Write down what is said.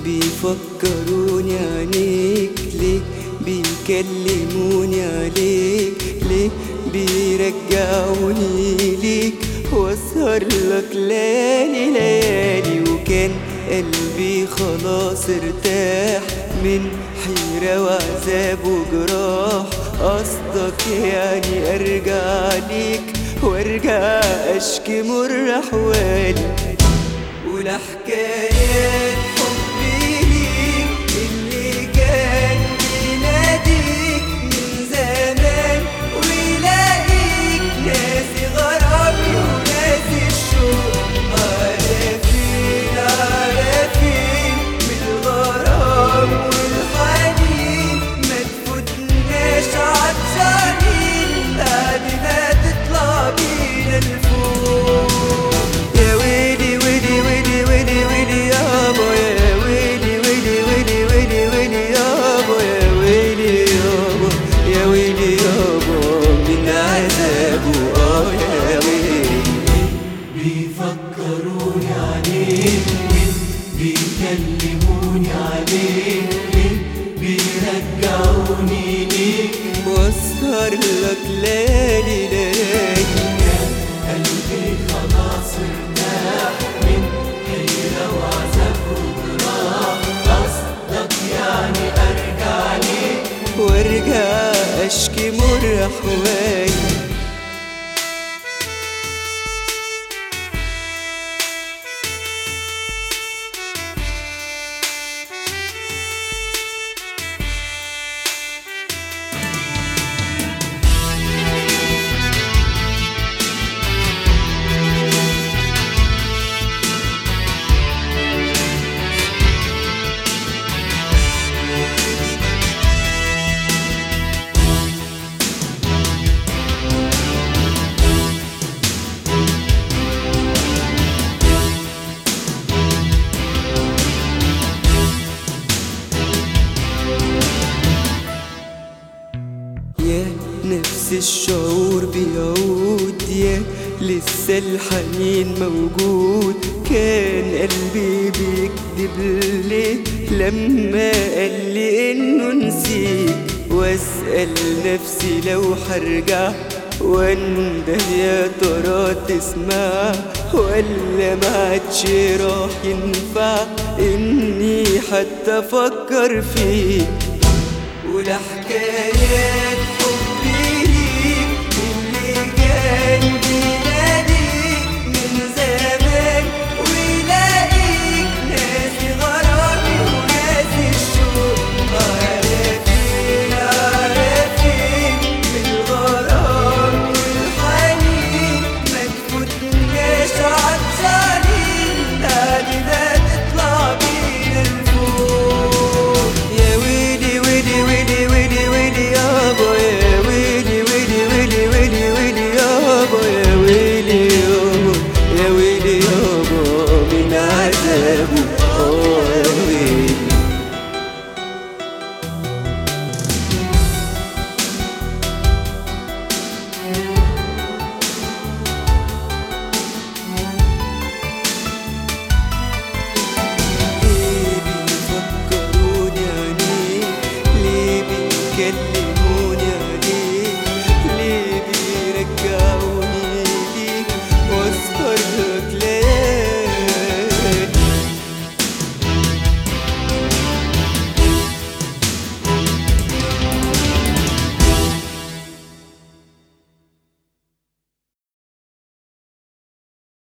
بيفكروني عنيك ليه بيكلموني عليك ليه بيرجعوني ليك واسهر لك ليالي ليالي وكان قلبي خلاص ارتاح من حيرة وعذاب وجراح قصدك يعني ارجع ليك وارجع اشكي مر احوالي ولا حكايات حبي ليك اللي كان بيناديك من زمان ويلاقيك ناسي غرامي وناسي الشوق عارفين عارفين من الغرام والحنين ما تفوتناش عطشانين بعد ما تطلع بينا لفوق يا ويلي ويلي ويلي ويلي ويلي يابا يا ويلي ويلي ويلي ويلي ويلي يابا يا ويلي يابا يا ويلي يابا من عذابه اه يا ويلي بيفكروني عليك بيكلموني عليك بيرجعوني ليك واسهر لك ليالي ليالي قلبي خلاص ارتاح من حيرة وعذاب وجراح قصدك يعني ارجع ليك وارجع اشكي مر احوالي يا نفس الشعور بيعود يا لسه الحنين موجود كان قلبي بيكذب ليه لما قال لي انه نسيك واسأل نفسي لو هرجع وانده يا ترى تسمع ولا ما عادش راح ينفع اني حتى افكر فيك ولا حكايات حبي ليك اللي كان بينا